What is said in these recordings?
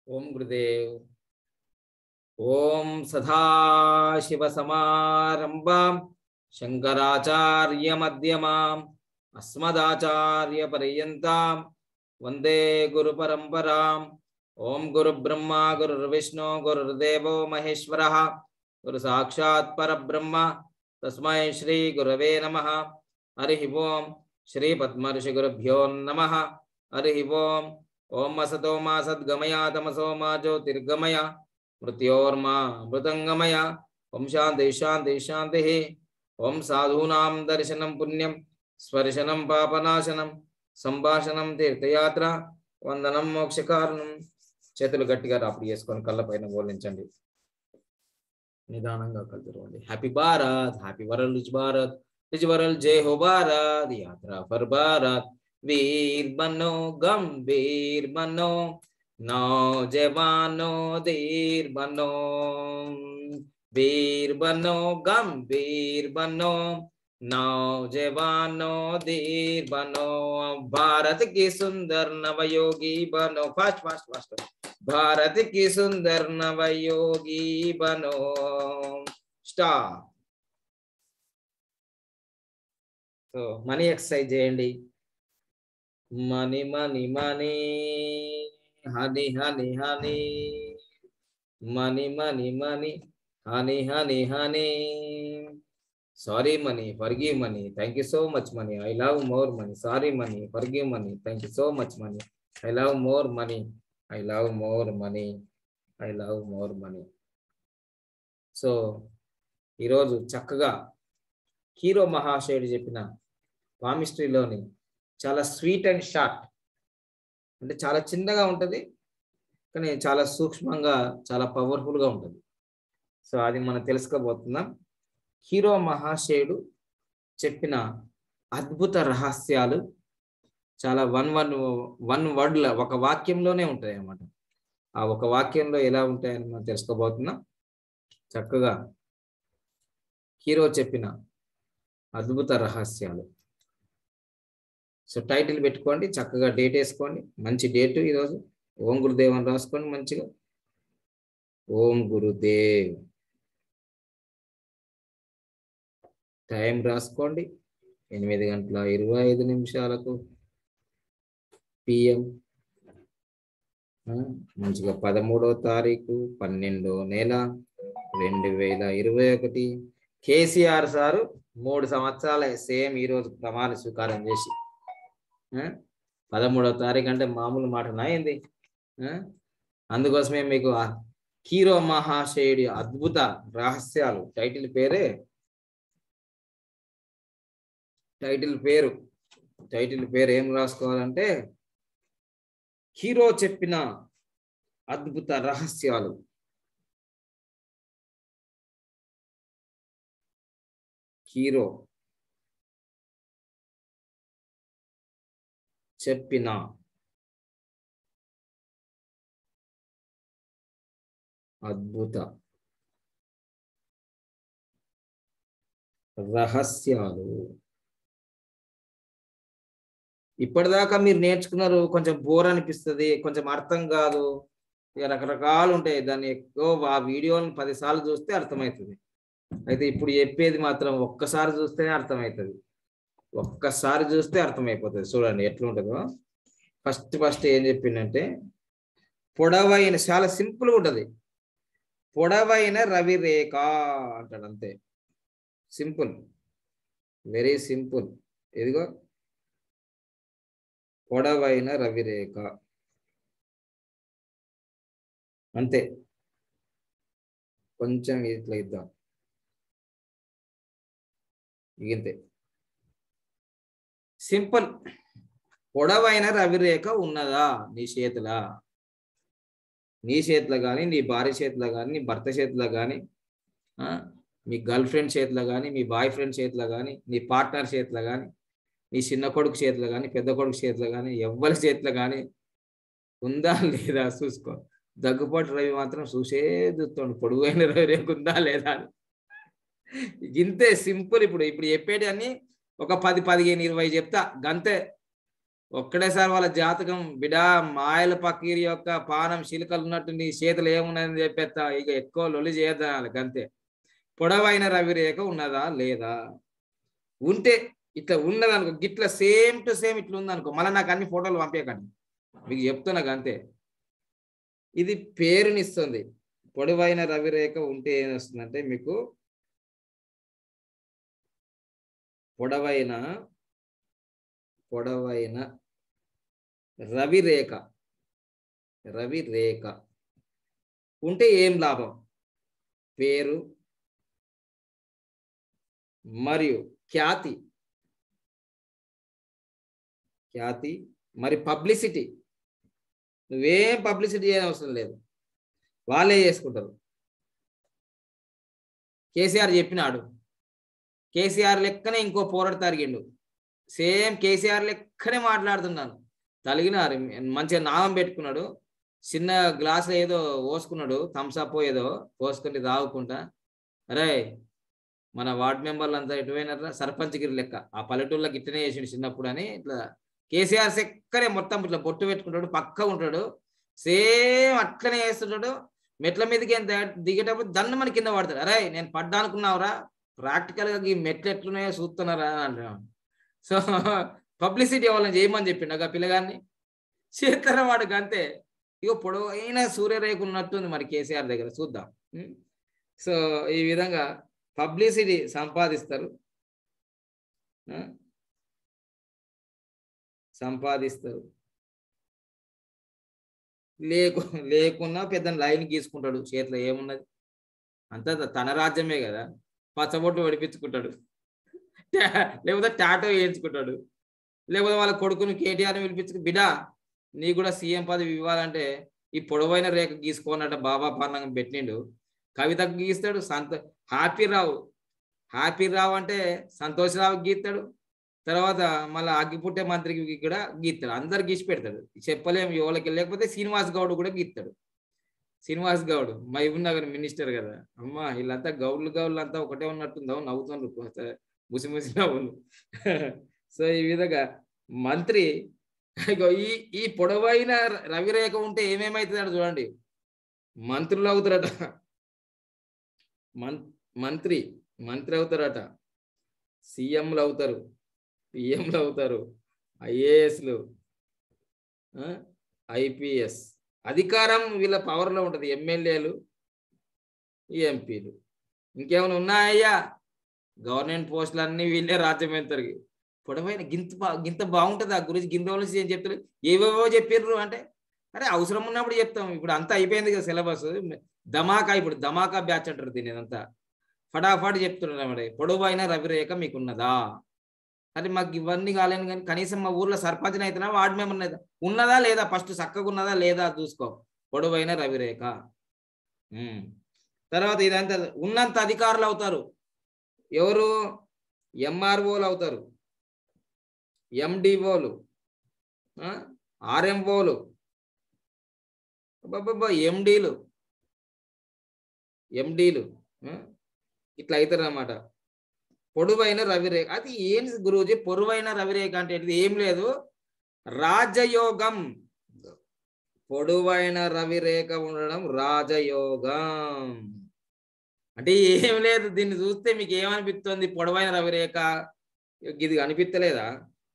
ఓం గురుదేవ్ ఓం సదాశివసమారంభాం శంకరాచార్యమధ్యమాం అస్మదాచార్యపర్యంతాం వందే గురుపరంపరాం ఓం గురుబ్రహ్మ గురుర్విష్ణు గురుర్దేవో మహేశ్వర గురు సాక్షాత్ పరబ్రహ్మ తస్మై శ్రీ గురవే నమ హరి ఓం శ్రీ పద్మర్షి గురుభ్యో నమ హరి ఓం ఓం అసతో మా సద్గమయ తమసో మా జ్యోతిర్గమయ మృత్యోర్మా మృతంగమయ ఓం శాంతి శాంతి శాంతి ఓం సాధూనాం దర్శనం పుణ్యం స్పర్శనం పాపనాశనం సంభాషణం తీర్థయాత్ర వందనం మోక్షకారణం చేతులు గట్టిగా రాపుడు చేసుకొని కళ్ళ పైన బోలించండి నిదానంగా కళ్ళు తెరవండి happy Bharat happy world rich Bharat rich world జై హో భారత్ యాత్ర ఫర్ భారత్ वीर बनो गंभीर बनो नौजवानो धीर बनो वीर बनो गंभीर बनो नौजवानो धीर बनो भारत की सुंदर नवयोगी बनो फास्ट फास्ट फास्ट भारत की सुंदर नवयोगी बनो स्टार సో మనీ ఎక్సర్సైజ్ చేయండి money money money honey honey honey money money money honey honey honey sorry money forgive money thank you so much money I love more money sorry money forgive money thank you so much money I love more money I love more money I love more money so ఈరోజు చక్కగా hero మహాశయుడు చెప్పిన పామిస్ట్రీలోని చాలా sweet and short అంటే చాలా చిన్నగా ఉంటుంది కానీ చాలా సూక్ష్మంగా చాలా పవర్ఫుల్గా ఉంటుంది సో అది మనం తెలుసుకోబోతున్నాం హీరో మహాశయుడు చెప్పిన అద్భుత రహస్యాలు చాలా వన్ వన్ వన్ వర్డ్ల ఒక వాక్యంలోనే ఉంటాయి అన్నమాట ఆ ఒక వాక్యంలో ఎలా ఉంటాయని మనం తెలుసుకోబోతున్నాం చక్కగా హీరో చెప్పిన అద్భుత రహస్యాలు సో టైటిల్ పెట్టుకోండి చక్కగా డేట్ వేసుకోండి మంచి డేటు ఈరోజు ఓం గురుదేవ్ అని రాసుకోండి మంచిగా ఓం గురుదేవ్ టైం రాసుకోండి ఎనిమిది గంటల ఇరవై ఐదు నిమిషాలకు పిఎం మంచిగా పదమూడో తారీఖు పన్నెండో నెల రెండు వేల ఇరవై ఒకటి కేసీఆర్ సారు మూడు సంవత్సరాలే సేమ్ ఈరోజు ప్రమాణ స్వీకారం చేసి పదమూడవ తారీఖు అంటే మామూలు మాట నాయింది అందుకోసమే మీకు హీరో మహాశయుడి అద్భుత రహస్యాలు టైటిల్ పేరే టైటిల్ పేరు టైటిల్ పేరు ఏం రాసుకోవాలంటే హీరో చెప్పిన అద్భుత రహస్యాలు హీరో చెప్పిన అద్భుత రహస్యాలు ఇప్పటిదాకా మీరు నేర్చుకున్నారు కొంచెం బోర్ అనిపిస్తుంది కొంచెం అర్థం కాదు ఇక రకరకాలు ఉంటాయి దాన్ని ఎక్కువ ఆ వీడియోని పదిసార్లు చూస్తే అర్థమవుతుంది అయితే ఇప్పుడు చెప్పేది మాత్రం ఒక్కసారి చూస్తేనే అర్థమవుతుంది ఒక్కసారి చూస్తే అర్థమైపోతుంది చూడండి ఎట్లుంటుందో ఫస్ట్ ఫస్ట్ ఏం చెప్పిందంటే పొడవైన చాలా సింపుల్గా ఉంటుంది పొడవైన రవి రేఖ అంటాడు అంతే సింపుల్ వెరీ సింపుల్ ఎదిగో పొడవైన రవిరేఖ అంతే కొంచెం ఇట్లా ఇద్దాం ఇంతే సింపుల్ పొడవైన రవిరేఖ ఉన్నదా నీ చేతిలో నీ చేతిలో కానీ నీ భార్య చేతిలో కానీ నీ భర్త చేతిలో కానీ మీ గర్ల్ ఫ్రెండ్ చేతిలో కానీ మీ బాయ్ ఫ్రెండ్ చేతిలో కానీ నీ పార్ట్నర్ చేతిలో కానీ నీ చిన్న కొడుకు చేతిలో కానీ పెద్ద కొడుకు చేతిలో కానీ ఎవ్వరి చేతిలో కానీ ఉందా లేదా చూసుకో దగ్గుపాటు రవి మాత్రం చూసే చూస్తాడు పొడుగైన రవి రేపు ఉందా లేదా అని ఇంతే సింపుల్ ఇప్పుడు ఇప్పుడు చెప్పేటి అన్ని ఒక పది పదిహేను ఇరవై చెప్తా గంతే ఒక్కడేసారి వాళ్ళ జాతకం బిడా మాయల పకీరి యొక్క పానం శిలికలు ఉన్నట్టు నీ చేతులు ఏమున్నదని చెప్పేస్తా ఇక ఎక్కువ లొల్లి చేయొద్దా వాళ్ళకి అంతే పొడవైన రవిరేఖ ఉన్నదా లేదా ఉంటే ఇట్లా ఉన్నది అనుకో గిట్లా సేమ్ టు సేమ్ ఇట్లా ఉందనుకో మళ్ళీ నాకు అన్ని ఫోటోలు పంపించకండి మీకు చెప్తున్నా అంతే ఇది పేరునిస్తుంది పొడవైన రవిరేఖ ఉంటే ఏం వస్తుందంటే మీకు పొడవైన పొడవైన రవిరేఖ రవిరేఖ ఉంటే ఏం లాభం పేరు మరియు ఖ్యాతి ఖ్యాతి మరి పబ్లిసిటీ నువ్వేం పబ్లిసిటీ చేయని అవసరం లేదు వాళ్ళే చేసుకుంటారు కేసీఆర్ చెప్పినాడు కేసీఆర్ లెక్కనే ఇంకో పోరాడు తరిగిండు సేమ్ కేసీఆర్ లెక్కనే మాట్లాడుతున్నాను తలిగినారు మంచిగా నామం పెట్టుకున్నాడు చిన్న గ్లాసులో ఏదో పోసుకున్నాడు థమ్స్అప్ ఏదో పోసుకుంటే తాగుకుంటా అరే మన వార్డ్ మెంబర్లు అంతా ఎటువైనారా సర్పంచ్ గిరి లెక్క ఆ పల్లెటూళ్ళకి ఇట్టనే చేసిండు చిన్నప్పుడు అని ఇట్లా కేసీఆర్ సెక్కనే మొత్తం ఇట్లా బొట్టు పెట్టుకుంటాడు పక్క ఉంటాడు సేమ్ అట్లనే వేస్తుంటాడు మెట్ల మీదకి ఎంత దిగేటప్పుడు దన్ను మన కింద పడతాడు అరే నేను పడ్డా అనుకున్నావురా ప్రాక్టికల్ గా ఈ మెట్లు ఎట్లున్నాయో చూస్తున్నారా అని అంటున్నాడు సో పబ్లిసిటీ వాళ్ళని చేయమని చెప్పిండు ఆ పిల్లగాన్ని చేస్తారా వాడికి అంతే ఇగో పొడవైన సూర్యరేఖ ఉన్నట్టుంది మరి కేసీఆర్ దగ్గర చూద్దాం ఉం? సో ఈ విధంగా పబ్లిసిటీ సంపాదిస్తారు ఆ? సంపాదిస్తారు లేకు లేకున్నా పెద్ద లైన్ గీసుకుంటాడు చేతిలో ఏమున్నది అంతా తన రాజ్యమే కదా పచ్చబొట్టు వడిపించుకుంటాడు టా- లేకపోతే టాటో వేయించుకుంటాడు లేకపోతే వాళ్ళ కొడుకుని కేటీఆర్ని పిలిపించుకు బిడా నీ కూడా సీఎం పదవి ఇవ్వాలంటే ఈ పొడవైన రేఖ గీసుకోనట బాబా పార్లంగం పెట్టిండు కవితకు గీస్తాడు సంతో హ్యాపీ రావు హ్యాపీ రావు అంటే సంతోషరావు గీస్తాడు తర్వాత మళ్ళీ అగ్గిపుట్టే మంత్రికి కూడా గీస్తాడు అందరు గీసి పెడతాడు చెప్పలేము ఎవరికి లేకపోతే శ్రీనివాస్ గౌడ్ కూడా గీస్తాడు శ్రీనివాస్ గౌడ్ మహబూబ్ నగర్ మినిస్టర్ కదా అమ్మా వీళ్ళంతా గౌడ్లు గౌడ్లు అంతా ఒకటే ఉన్నట్టుందో నవ్వుతున్నారు ముసి ముసి నవ్వులు సో ఈ విధంగా మంత్రి ఇగో ఈ ఈ పొడవైన రవిరేఖ ఉంటే ఏమేమవుతుందంట చూడండి మంత్రులు అవుతారట మం మంత్రి మంత్రి అవుతారట సీఎంలు అవుతారు పిఎంలు అవుతారు ఐఏఎస్లు ఐపిఎస్ అధికారం వీళ్ళ పవర్లో ఉంటుంది ఎమ్మెల్యేలు ఎంపీలు ఇంకేమైనా ఉన్నాయా గవర్నమెంట్ పోస్టులు అన్ని వీళ్ళే రాజ్యం వెళ్తారు పొడవైన గింత బా గింత బాగుంటుంది ఆ గురించి గింత గురించి ఏం చెప్తారు ఏవేవో చెప్పారు అంటే అరే అవసరం ఉన్నప్పుడు చెప్తాం ఇప్పుడు అంతా అయిపోయింది కదా సిలబస్ ధమాకా ఇప్పుడు ధమాకా బ్యాచ్ అంటారు దీని ఇదంతా ఫటాఫట్ చెప్తున్నారు మరి పొడవైన రవిరేఖ మీకున్నదా అరే మాకు ఇవన్నీ కాలేను కానీ కనీసం మా ఊర్లో సర్పంచ్ అయితేనా వార్డు మెంబర్ అయితే ఉన్నదా లేదా ఫస్ట్ చక్కగా ఉన్నదా లేదా చూసుకో పొడవైన రవిరేఖ ఉమ్. తర్వాత ఇదంతా ఉన్నంత అధికారులు అవుతారు ఎవరు ఎంఆర్ఓలు అవుతారు ఎండిఓలు ఆర్ఎంఓలు ఎండీలు ఎండీలు ఇట్లా అవుతారు అన్నమాట పొడవైన రవిరేఖ అది ఏం గురువుజీ పొడవైన రవిరేఖ అంటే ఏంటిది? ఏం లేదు రాజయోగం పొడవైన రవిరేఖ ఉండడం రాజయోగం అంటే ఏం లేదు దీన్ని చూస్తే మీకు ఏమనిపిస్తుంది పొడవైన రవిరేఖ ఇది అనిపిస్తలేదా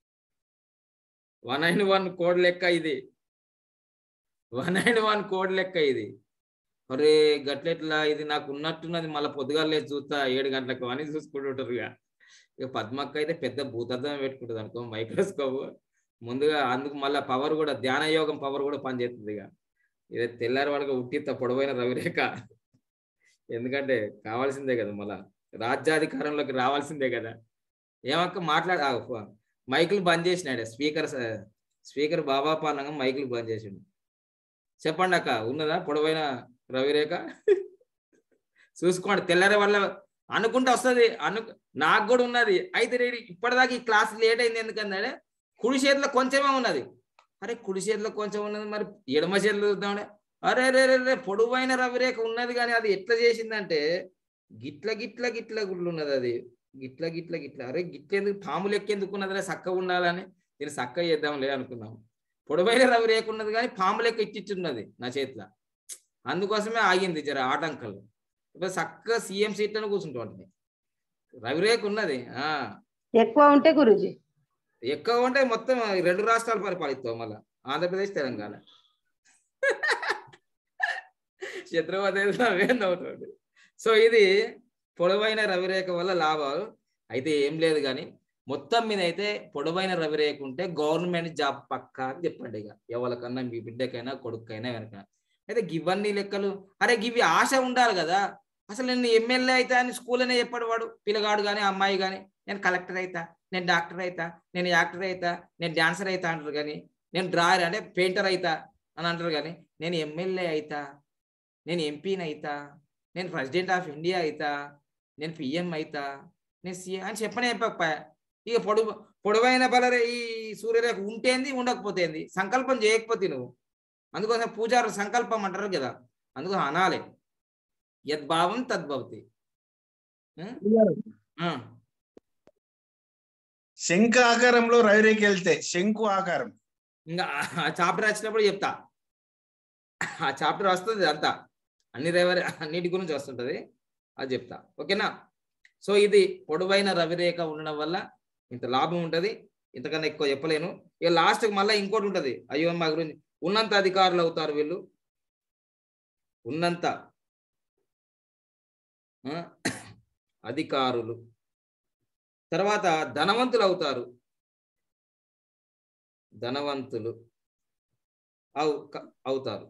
వన్ నైన్ వన్ కోడ్ లెక్క ఇది వన్ నైన్ వన్ కోడ్ లెక్క ఇది అరే గట్లెట్లా ఇది నాకు ఉన్నట్టున్నది మళ్ళీ పొద్దుగాల లేచి చూస్తా ఏడు గంటలకు అని చూసుకుంటుంటారు ఇక ఇక పద్మక్క అయితే పెద్ద భూతద్దం పెట్టుకుంటుంది అనుకో మైక్రోస్కోప్ ముందుగా అందుకు మళ్ళీ పవర్ కూడా ధ్యాన యోగం పవర్ కూడా పనిచేస్తుంది ఇక ఇది తెల్లారి వాళ్ళకి ఉట్టిత పొడవైన రవిరేఖ ఎందుకంటే కావాల్సిందే కదా మళ్ళా రాజ్యాధికారంలోకి రావాల్సిందే కదా ఏమక్క మాట్లాడ ఆ, ఫ- మైకులు బంద్ చేసినాడు స్పీకర్ స్పీకర్ బాబా పాలనంగా మైకులు బంద్ చేసిండు చెప్పండి అక్క ఉన్నదా పొడవైన రవిరేఖ చూసుకోండి తెల్లారి వల్ల అనుకుంటే వస్తుంది అను నాకు కూడా ఉన్నది అయితే రేడి ఇప్పటిదాకా ఈ క్లాస్ లేట్ అయింది ఎందుకంటే కుడి చేతిలో కొంచెమే ఉన్నది అరే కుడి చేతిలో కొంచెం ఉన్నది మరి ఎడమ చేతిలో చూద్దామనే అరే రే రే రే పొడవైన రవిరేఖ ఉన్నది కానీ అది ఎట్లా చేసిందంటే గిట్ల గిట్ల గిట్ల గుళ్ళు ఉన్నది అది గిట్ల గిట్ల గిట్ల అరే గిట్ల ఎందుకు పాము లెక్క ఎందుకు ఉన్నది రే చక్కగా ఉండాలని దీన్ని చక్కగా చేద్దాంలే అనుకున్నాం పొడవైన రవి రేఖ ఉన్నది కానీ పాము లెక్క ఇచ్చిచ్చున్నది నా చేతిలో అందుకోసమే ఆగింది జర ఆటంకాలు ఇప్పుడు చక్కగా సీఎం సీట్లను కూర్చుంటూ ఉంటుంది రవిరేఖ ఉన్నది ఆ ఎక్కువ ఉంటే గురుజీ ఎక్కువ ఉంటే మొత్తం ఈ రెండు రాష్ట్రాలు పరిపాలిస్తావు మళ్ళా ఆంధ్రప్రదేశ్ తెలంగాణ ఛత్రపతి అవుతుంది సో ఇది పొడవైన రవిరేఖ వల్ల లాభాలు అయితే ఏం లేదు కానీ మొత్తం మీద అయితే పొడవైన రవిరేఖ ఉంటే గవర్నమెంట్ జాబ్ పక్కా అని చెప్పండి ఇక ఎవరికన్నా మీ బిడ్డకైనా కొడుకైనా వెనకైనా అయితే గివన్నీ లెక్కలు అరే గివి ఆశ ఉండాలి కదా అసలు నేను ఎమ్మెల్యే అయితే అని స్కూల్లోనే చెప్పాడు వాడు పిల్లగాడు కానీ అమ్మాయి కానీ నేను కలెక్టర్ అవుతా నేను డాక్టర్ అవుతా నేను యాక్టర్ అవుతా నేను డాన్సర్ అవుతా అంటారు కానీ నేను డ్రాయర్ అంటే పెయింటర్ అవుతా అని అంటారు కానీ నేను ఎమ్మెల్యే అవుతా నేను ఎంపీని అవుతా నేను ప్రెసిడెంట్ ఆఫ్ ఇండియా అవుతా నేను పిఎం అవుతా నేను సీఎం అని చెప్పనే చెప్పక ఇక పొడవు పొడవైన బలరే ఈ సూర్యరేఖ ఉంటేంది ఉండకపోతేంది సంకల్పం చేయకపోతే నువ్వు అందుకోసం పూజారులు సంకల్పం అంటారు కదా అందుకోసం అనాలి యద్భావం తద్భవతి ఆ, శంఖ ఆకారంలో రవిరేఖ వెళ్తే శంకు ఆకారం ఇంకా ఆ చాప్టర్ వచ్చినప్పుడు చెప్తా ఆ చాప్టర్ వస్తుంది అంతా అన్ని రేవరి అన్నిటి గురించి వస్తుంటది అది చెప్తా ఓకేనా సో ఇది పొడవైన రవిరేఖ ఉండడం వల్ల ఇంత లాభం ఉంటది ఇంతకన్నా ఎక్కువ చెప్పలేను ఇక లాస్ట్కి మళ్ళీ ఇంకోటి ఉంటది అయ్యో మా గురించి ఉన్నంత అధికారులు అవుతారు వీళ్ళు ఉన్నంత ఆ, అధికారులు తర్వాత ధనవంతులు అవుతారు ధనవంతులు అవు క- అవుతారు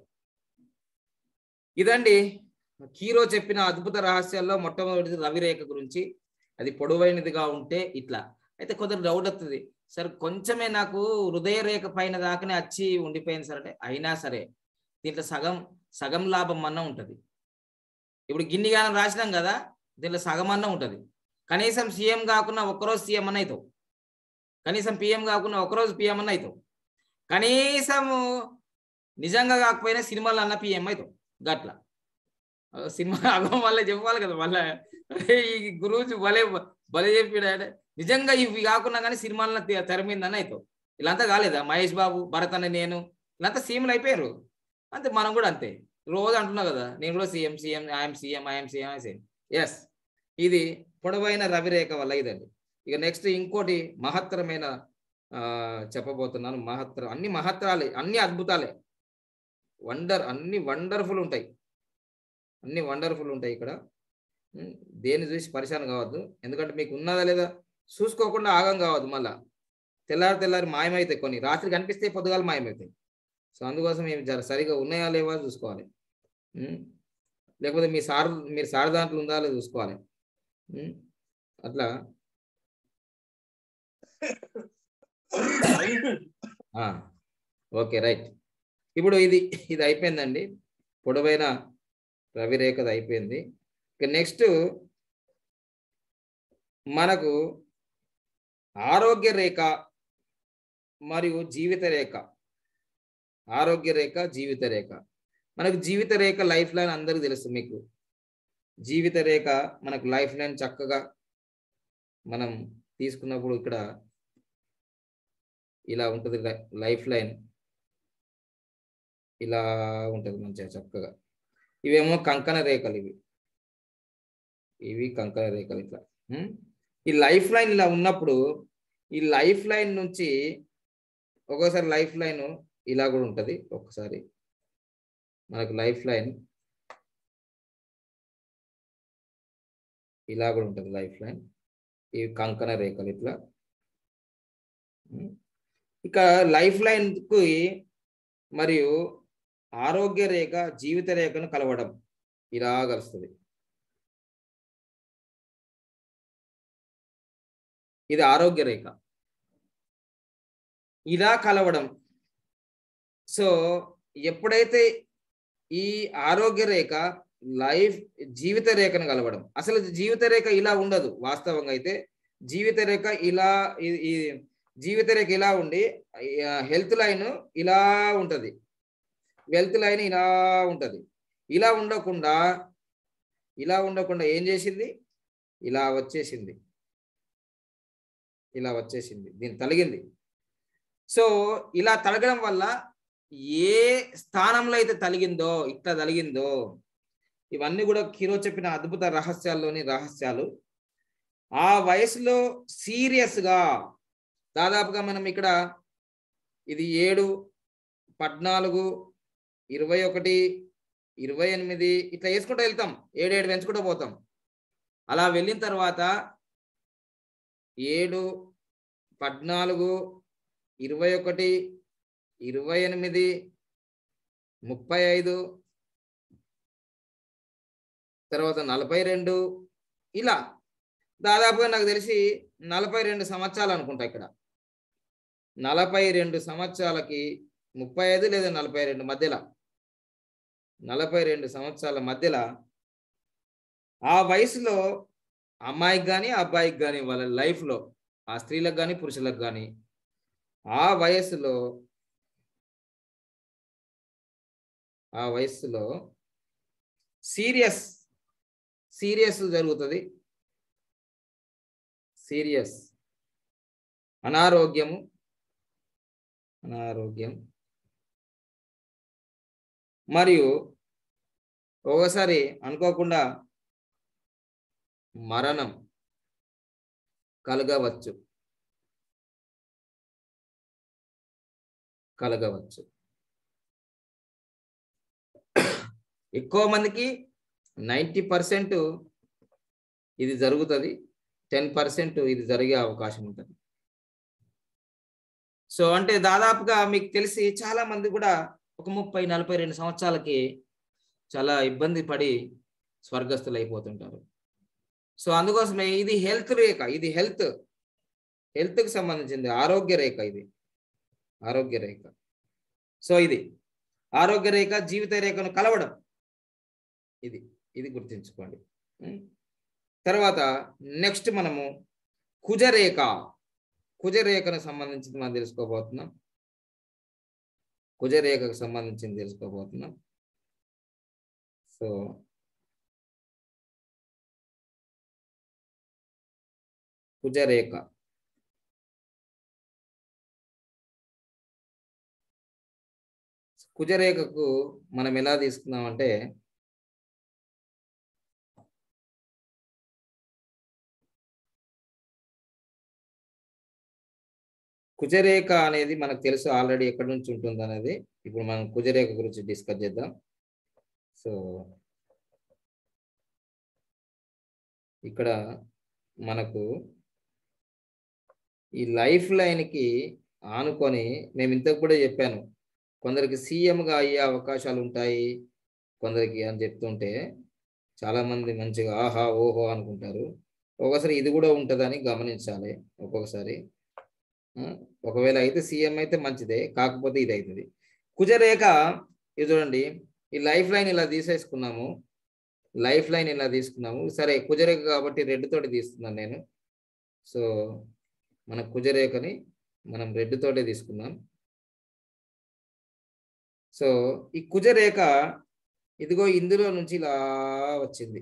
ఇదండి కీరో చెప్పిన అద్భుత రహస్యాల్లో మొట్టమొదటిది రవిరేఖ గురించి అది పొడవైనదిగా ఉంటే ఇట్లా అయితే కొందరు డౌట్ వస్తుంది సార్ కొంచెమే నాకు హృదయ రేఖ పైన దాకానే వచ్చి ఉండిపోయింది సార్ అంటే అయినా సరే దీంట్లో సగం సగం లాభం అన్న ఉంటుంది ఇప్పుడు గిన్నిగానం రాసినాం కదా దీంట్లో సగం అన్న ఉంటుంది కనీసం సీఎం కాకుండా ఒక్కరోజు సీఎం అన్న అవుతావు కనీసం పిఎం కాకుండా ఒకరోజు పిఎం అన్న అవుతావు కనీసం నిజంగా కాకపోయినా సినిమాలు అన్న పిఎం అవుతావు గట్ల ఆ, సినిమా అగం వల్ల చెప్పాలి కదా మళ్ళా అరే ఈ గురువు భలే భలే చెప్పాడు నిజంగా ఇవి కాకుండా కానీ సినిమాలను తె- తెర మీద అన్న అవుతావు ఇలాంతా కాలేదా మహేష్ బాబు భరత్ అన్న నేను ఇలాంతా సీఎంలు అయిపోయారు అంతే మనం కూడా అంతే రోజు అంటున్నావు కదా నేను కూడా CM CM I'm CM I'm CM CM yes ఇది పొడవైన రవిరేఖ వల్ల ఇదండి ఇక నెక్స్ట్ ఇంకోటి మహత్తరమైన ఆ, చెప్పబోతున్నాను మహత్తర అన్ని మహత్తరాలే అన్ని అద్భుతాలే వండర్ అన్ని వండర్ఫుల్ ఉంటాయి అన్ని వండర్ఫుల్ ఉంటాయి ఇక్కడ ఉమ్, దేన్ని చూసి పరిశాన్ కావద్దు ఎందుకంటే మీకు ఉన్నదా లేదా చూసుకోకుండా ఆగం కావద్దు మళ్ళా తెల్లారి తెల్లారి మాయమైతాయి కొన్ని రాత్రి కనిపిస్తే పొద్దుగాలు మాయమవుతాయి సో అందుకోసం ఏమి జర సరిగా ఉన్నాయా లేవా చూసుకోవాలి ఉమ్, లేకపోతే మీ సార్ మీరు సార్ దాంట్లో ఉందా లేదా చూసుకోవాలి ఉమ్, అట్లా ఆ, ఓకే రైట్ ఇప్పుడు ఇది ఇది అయిపోయిందండి పొడవైన రవిరేఖది అయిపోయింది ఇక నెక్స్ట్ మనకు ఆరోగ్య రేఖ మరియు జీవిత రేఖ ఆరోగ్య రేఖ జీవిత రేఖ మనకు జీవిత రేఖ లైఫ్ లైన్ అందరికీ తెలుసు మీకు జీవిత రేఖ మనకు లైఫ్ లైన్ చక్కగా మనం తీసుకున్నప్పుడు ఇక్కడ ఇలా ఉంటుంది లైఫ్ లైన్ ఇలా ఉంటుంది మంచిగా చక్కగా ఇవేమో కంకణ రేఖలు ఇవి ఇవి కంకణ రేఖలు ఇట్లా ఉం? ఈ లైఫ్ లైన్ ఇలా ఉన్నప్పుడు ఈ లైఫ్ లైన్ నుంచి ఒక్కోసారి లైఫ్ లైన్ ఇలా కూడా ఉంటుంది ఒక్కసారి మనకు లైఫ్ లైన్ ఇలా కూడా ఉంటుంది లైఫ్ లైన్ ఇవి కంకణ రేఖలు ఇట్లా ఉం? ఇక లైఫ్ లైన్ కి మరియు ఆరోగ్య రేఖ జీవిత రేఖను కలవడం ఇలా కలుస్తుంది ఇది ఆరోగ్య రేఖ ఇలా కలవడం సో ఎప్పుడైతే ఈ ఆరోగ్య రేఖ లైఫ్ జీవిత రేఖను కలవడం అసలు జీవిత రేఖ ఇలా ఉండదు వాస్తవంగా అయితే జీవిత రేఖ ఇలా ఈ- ఈ జీవిత రేఖ ఇలా ఉండి హెల్త్ లైన్ ఇలా ఉంటది వెల్త్ లైన్ ఇలా ఉంటది ఇలా ఉండకుండా ఇలా ఉండకుండా ఏం చేసింది ఇలా వచ్చేసింది ఇలా వచ్చేసింది దీన్ని తలిగింది సో ఇలా తలగడం వల్ల ఏ స్థానంలో అయితే తలిగిందో ఇట్లా తలిగిందో ఇవన్నీ కూడా కిరో చెప్పిన అద్భుత రహస్యాల్లోని రహస్యాలు ఆ వయసులో సీరియస్గా దాదాపుగా మనం ఇక్కడ ఇది ఏడు పద్నాలుగు ఇరవై ఒకటి ఇరవై ఎనిమిది ఇట్లా వేసుకుంటూ వెళ్తాం ఏడేడు పెంచుకుంటూ పోతాం అలా వెళ్ళిన తర్వాత ఏడు పద్నాలుగు ఇరవై ఒకటి ఇరవై ఎనిమిది ముప్పై ఐదు తర్వాత నలభై రెండు ఇలా దాదాపుగా నాకు తెలిసి నలభై రెండు సంవత్సరాలు అనుకుంటా ఇక్కడ నలభై రెండు సంవత్సరాలకి ముప్పై ఐదు లేదా నలభై రెండు మధ్యలో నలభై రెండు సంవత్సరాల మధ్యలో ఆ వయసులో అమ్మాయికి కానీ అబ్బాయికి కానీ వాళ్ళ లైఫ్లో ఆ స్త్రీలకు కానీ పురుషులకు కానీ ఆ వయసులో ఆ వయస్సులో సీరియస్ సీరియస్ జరుగుతుంది సీరియస్ అనారోగ్యము అనారోగ్యం మరియు ఒకసారి అనుకోకుండా మరణం కలగవచ్చు కలగవచ్చు ఎక్కువ మందికి నైంటీ పర్సెంట్ ఇది జరుగుతుంది టెన్ పర్సెంట్ ఇది జరిగే అవకాశం ఉంటుంది సో అంటే దాదాపుగా మీకు తెలిసి చాలా మంది కూడా ఒక ముప్పై నలభై రెండు సంవత్సరాలకి చాలా ఇబ్బంది పడి స్వర్గస్థులు అయిపోతుంటారు సో అందుకోసమే ఇది హెల్త్ రేఖ ఇది హెల్త్ హెల్త్కి సంబంధించింది ఆరోగ్య రేఖ ఇది ఆరోగ్య రేఖ సో ఇది ఆరోగ్య రేఖ జీవిత రేఖను కలవడం ఇది ఇది గుర్తుంచుకోండి ఉం? తర్వాత నెక్స్ట్ మనము కుజరేఖ కుజరేఖను సంబంధించింది మనం తెలుసుకోబోతున్నాం కుజరేఖకు సంబంధించింది తెలుసుకోబోతున్నాం సో కుజరేఖ కుజరేఖకు మనం ఎలా తీసుకున్నామంటే కుజరేఖ అనేది మనకు తెలుసు ఆల్రెడీ ఎక్కడి నుంచి ఉంటుంది అనేది ఇప్పుడు మనం కుజరేఖ గురించి డిస్కస్ చేద్దాం సో ఇక్కడ మనకు ఈ లైఫ్ లైన్కి ఆనుకొని మేము ఇంతకు కూడా చెప్పాను కొందరికి సీఎంగా అయ్యే అవకాశాలు ఉంటాయి కొందరికి అని చెప్తుంటే చాలా మంది మంచిగా ఆహా ఓహో అనుకుంటారు ఒకసారి ఇది కూడా ఉంటుందని గమనించాలి ఒక్కొక్కసారి ఆ, ఒకవేళ అయితే సీఎం అయితే మంచిదే కాకపోతే ఇది అవుతుంది కుజరేఖ ఇది చూడండి ఈ లైఫ్ లైన్ ఇలా తీసేసుకున్నాము లైఫ్ లైన్ ఇలా తీసుకున్నాము సరే కుజరేఖ కాబట్టి రెడ్ తోటి తీస్తున్నాను నేను సో మన కుజరేఖని మనం రెడ్ తోటే తీసుకున్నాం సో ఈ కుజరేఖ ఇదిగో ఇందులో నుంచి ఇలా వచ్చింది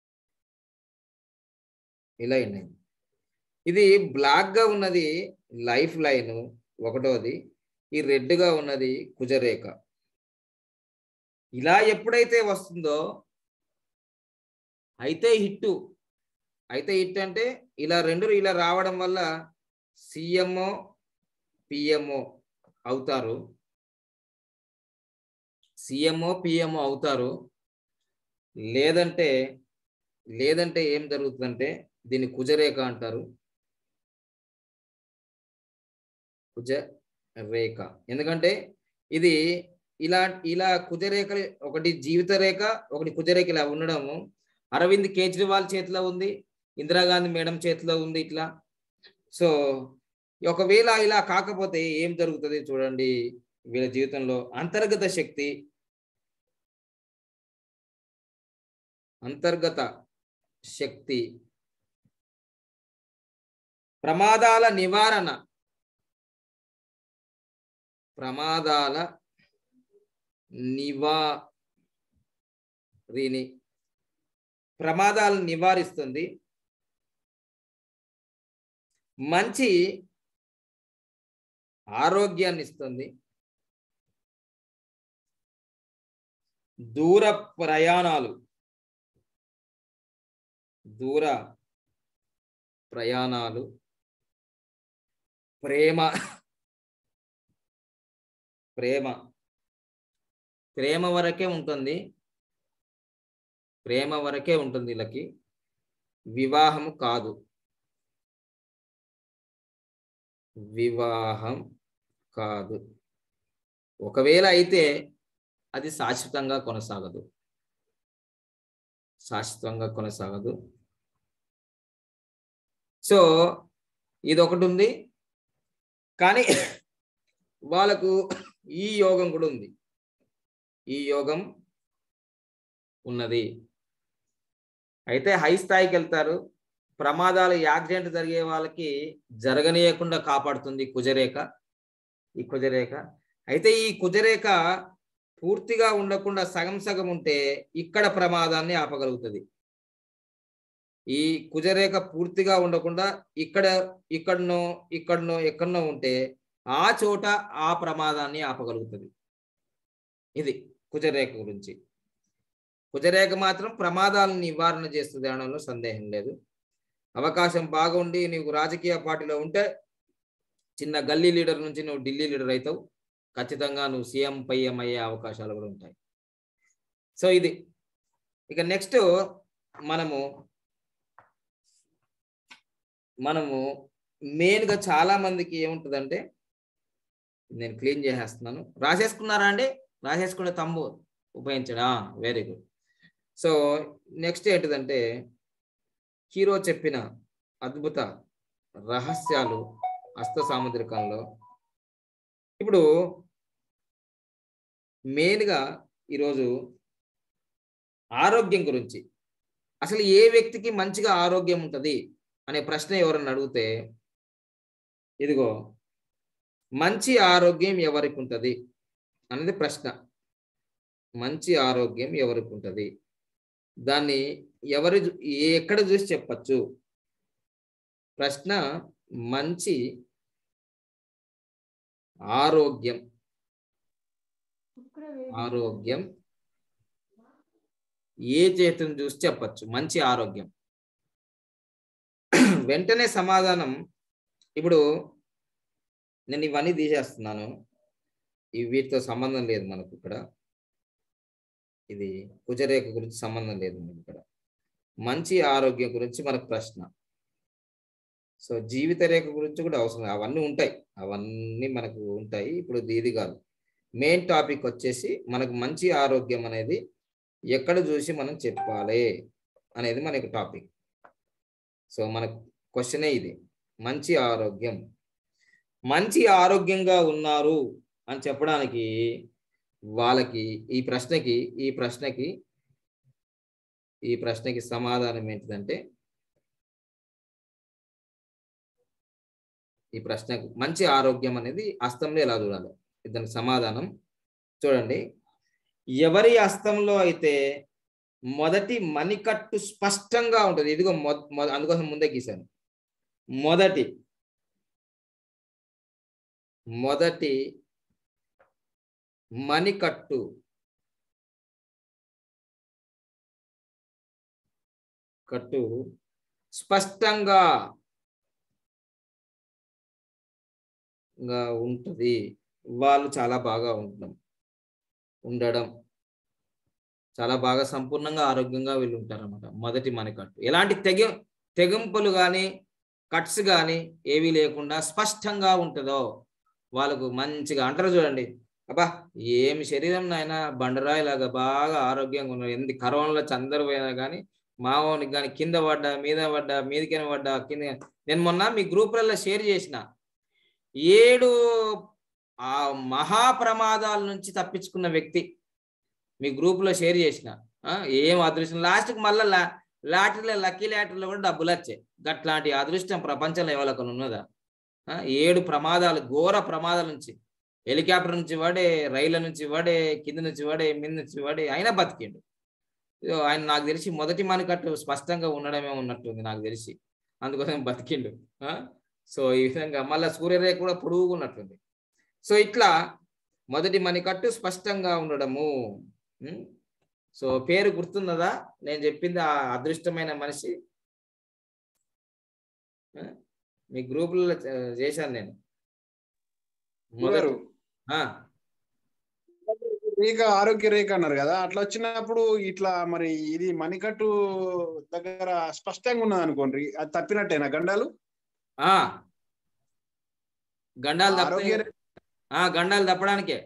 ఇలా ఉన్నాయి ఇది బ్లాక్ గా ఉన్నది లైఫ్ లైన్ ఒకటోది ఈ రెడ్ గా ఉన్నది కుజరేఖ ఇలా ఎప్పుడైతే వస్తుందో అయితే హిట్టు అయితే హిట్ అంటే ఇలా రెండు ఇలా రావడం వల్ల సీఎంఓ పిఎంఓ అవుతారు సీఎంఓ పిఎంఓ అవుతారు లేదంటే లేదంటే ఏం జరుగుతుందంటే దీన్ని కుజరేఖ అంటారు కుజ రేఖ ఎందుకంటే ఇది ఇలా ఇలా కుజరేఖ ఒకటి జీవిత రేఖ ఒకటి కుజరేఖ ఇలా ఉండడము అరవింద్ కేజ్రీవాల్ చేతిలో ఉంది ఇందిరాగాంధీ మేడం చేతిలో ఉంది ఇట్లా సో ఒకవేళ ఇలా కాకపోతే ఏం జరుగుతుంది చూడండి వీళ్ళ జీవితంలో అంతర్గత శక్తి అంతర్గత శక్తి ప్రమాదాల నివారణ ప్రమాదాల నివారిని ప్రమాదాలను నివారిస్తుంది మంచి ఆరోగ్యాన్ని ఇస్తుంది దూర ప్రయాణాలు దూర ప్రయాణాలు ప్రేమ ప్రేమ ప్రేమ వరకే ఉంటుంది ప్రేమ వరకే ఉంటుంది వీళ్ళకి వివాహం కాదు వివాహం కాదు ఒకవేళ అయితే అది శాశ్వతంగా కొనసాగదు శాశ్వతంగా కొనసాగదు సో ఇది ఒకటి ఉంది కానీ వాళ్ళకు ఈ యోగం కూడా ఉంది ఈ యోగం ఉన్నది అయితే హై స్థాయికి వెళ్తారు ప్రమాదాలు యాక్సిడెంట్ జరిగే వాళ్ళకి జరగనీయకుండా కాపాడుతుంది కుజరేఖ ఈ కుజరేఖ అయితే ఈ కుజరేఖ పూర్తిగా ఉండకుండా సగం సగం ఉంటే ఇక్కడ ప్రమాదాన్ని ఆపగలుగుతుంది ఈ కుజరేఖ పూర్తిగా ఉండకుండా ఇక్కడ ఇక్కడనో ఇక్కడనో ఎక్కడనో ఉంటే ఆ చోట ఆ ప్రమాదాన్ని ఆపగలుగుతుంది ఇది కుజరేఖ గురించి కుజరేఖ మాత్రం ప్రమాదాలను నివారణ చేస్తుంది అనడంలో సందేహం లేదు అవకాశం బాగుండి నీవు రాజకీయ పార్టీలో ఉంటే చిన్న గల్లీ లీడర్ నుంచి నువ్వు ఢిల్లీ లీడర్ అవుతావు ఖచ్చితంగా నువ్వు సీఎం పైఎం అయ్యే అవకాశాలు కూడా ఉంటాయి సో ఇది ఇక నెక్స్ట్ మనము మనము మెయిన్గా చాలా మందికి ఏముంటుందంటే నేను క్లీన్ చేసేస్తున్నాను రాసేసుకున్నారా అండి రాసేసుకునే తమ్ము ఉపయోగించడా వెరీ గుడ్ సో నెక్స్ట్ ఏంటిదంటే హీరో చెప్పిన అద్భుత రహస్యాలు హస్త సాముద్రికంలో ఇప్పుడు మెయిన్గా ఈరోజు ఆరోగ్యం గురించి అసలు ఏ వ్యక్తికి మంచిగా ఆరోగ్యం ఉంటుంది అనే ప్రశ్న ఎవరన్నా అడిగితే ఇదిగో మంచి ఆరోగ్యం ఎవరికి ఉంటుంది అనేది ప్రశ్న మంచి ఆరోగ్యం ఎవరికి ఉంటుంది దాన్ని ఎవరు చూ- ఏ- ఎక్కడ చూసి చెప్పచ్చు ప్రశ్న మంచి ఆరోగ్యం ఆరోగ్యం ఏ చేతిని చూసి చెప్పచ్చు మంచి ఆరోగ్యం వెంటనే సమాధానం ఇప్పుడు నేను ఇవన్నీ తీసేస్తున్నాను ఈ వీటితో సంబంధం లేదు మనకు ఇక్కడ ఇది కుజరేఖ గురించి సంబంధం లేదు మనకి ఇక్కడ మంచి ఆరోగ్యం గురించి మనకు ప్రశ్న సో జీవిత రేఖ గురించి కూడా అవసరం లేదు. అవన్నీ ఉంటాయి అవన్నీ మనకు ఉంటాయి ఇప్పుడు ఇది- ఇది కాదు మెయిన్ టాపిక్ వచ్చేసి మనకు మంచి ఆరోగ్యం అనేది ఎక్కడ చూసి మనం చెప్పాలి అనేది మనకి టాపిక్ సో మన క్వశ్చనే ఇది మంచి ఆరోగ్యం మంచి ఆరోగ్యంగా ఉన్నారు అని చెప్పడానికి వాళ్ళకి ఈ ప్రశ్నకి ఈ ప్రశ్నకి ఈ ప్రశ్నకి సమాధానం ఏంటిదంటే ఈ ప్రశ్నకు మంచి ఆరోగ్యం అనేది హస్తంలో ఎలా చూడాలి దానికి సమాధానం చూడండి ఎవరి హస్తంలో అయితే మొదటి మణికట్టు స్పష్టంగా ఉంటుంది ఇదిగో మొ- మొ- అందుకోసం ముందే గీశాను మొదటి మొదటి మణికట్టు కట్టు స్పష్టంగా గా ఉంటుంది వాళ్ళు చాలా బాగా ఉండడం ఉండడం చాలా బాగా సంపూర్ణంగా ఆరోగ్యంగా వీళ్ళు ఉంటారన్నమాట మొదటి మణికట్టు ఎలాంటి తెగ తెగింపులు కానీ కట్స్ కానీ ఏవీ లేకుండా స్పష్టంగా ఉంటుందో వాళ్ళకు మంచిగా అంటారు చూడండి అబ్బా ఏమి శరీరం నాయన బండరాయి లాగా బాగా ఆరోగ్యంగా ఉన్నారు ఎంత కరోనాలో చందరు పోయినా కానీ మావోనికి కానీ కింద పడ్డా మీద పడ్డా మీదకిన పడ్డా కింద నేను మొన్న మీ గ్రూపులలో షేర్ చేసిన ఏడు ఆ మహా ప్రమాదాల నుంచి తప్పించుకున్న వ్యక్తి మీ గ్రూపులో షేర్ చేసిన ఆ, ఏం అదృష్టం లాస్ట్కి మళ్ళీ లా లాటరీలో లక్కీ లాటరీలో కూడా డబ్బులు వచ్చాయి గట్లాంటి అదృష్టం ప్రపంచంలో ఎవరికైనా ఉన్నదా ఆ, ఏడు ప్రమాదాలు ఘోర ప్రమాదాల నుంచి హెలికాప్టర్ నుంచి వాడే రైళ్ళ నుంచి వాడే కింద నుంచి వాడే మీద నుంచి వాడే అయినా బతికిండు ఇదో ఆయన నాకు తెలిసి మొదటి మనకట్టు స్పష్టంగా ఉండడమే ఉన్నట్టుంది నాకు తెలిసి అందుకోసం బతికిండు ఆ? సో ఈ విధంగా మళ్ళీ సూర్యరేఖ కూడా పొడుగుగా ఉన్నట్టుంది సో ఇట్లా మొదటి మణికట్టు స్పష్టంగా ఉండడము ఉం? సో పేరు గుర్తున్నదా నేను చెప్పింది ఆ అదృష్టమైన మనిషి ఆ? మీ గ్రూపులలో చే- చేశాను నేను మొదటి గారు ఆ, రేఖ ఆరోగ్య రేఖ అన్నారు కదా అట్లా వచ్చినప్పుడు ఇట్లా మరి ఇది మణికట్టు దగ్గర స్పష్టంగా ఉన్నది అనుకోండి అది తప్పినట్టేనా గండాలు ఆ. గండాలు ఆరోగ్య తప్ప ఆ గండాలు తప్పడానికే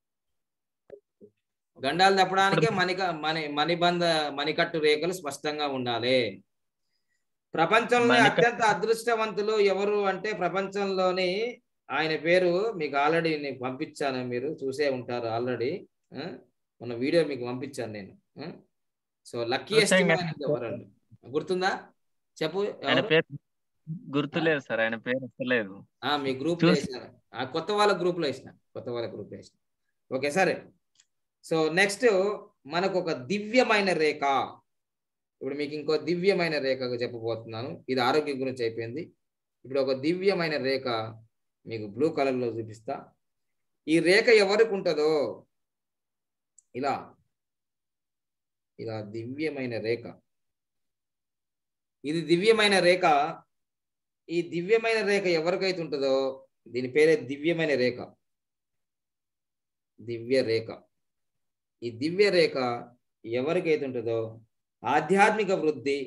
గండాలు తప్పడానికే మణిక మణి మణిబంధ మణికట్టు రేఖలు స్పష్టంగా ఉండాలి ప్రపంచంలో మణిక- అత్యంత అదృష్టవంతులు ఎవరు అంటే ప్రపంచంలోని ఆయన పేరు మీకు ఆల్రెడీ నేను పంపించాను మీరు చూసే ఉంటారు ఆల్రెడీ మన వీడియో మీకు పంపించాను నేను సో లక్కీయెస్ట్ చూసాం మ్యాన్ కదా. ఇన్ ద వరల్డ్ గుర్తుందా చెప్పు ఆయన ఎవరు? పేరు గుర్తులేదు సార్ ఆయన పేరు వస్తలేదు ఆ మీ గ్రూప్ లో చూసి- వేసిన ఆ కొత్త వాళ్ళ గ్రూప్ లో వేసిన కొత్త వాళ్ళ గ్రూప్ లో వేసిన ఓకే సరే సో నెక్స్ట్ మనకు ఒక దివ్యమైన రేఖ ఇప్పుడు మీకు ఇంకో దివ్యమైన రేఖ చెప్పబోతున్నాను ఇది ఆరోగ్యం గురించి అయిపోయింది ఇప్పుడు ఒక దివ్యమైన రేఖ మీకు బ్లూ కలర్ లో చూపిస్తా ఈ రేఖ ఎవరికి ఉంటుందో ఇలా ఇలా దివ్యమైన రేఖ ఇది దివ్యమైన రేఖ ఈ దివ్యమైన రేఖ ఎవరికైతే ఉంటుందో దీని పేరే దివ్యమైన రేఖ దివ్య రేఖ ఈ దివ్య రేఖ ఎవరికైతే ఉంటుందో ఆధ్యాత్మిక వృద్ధి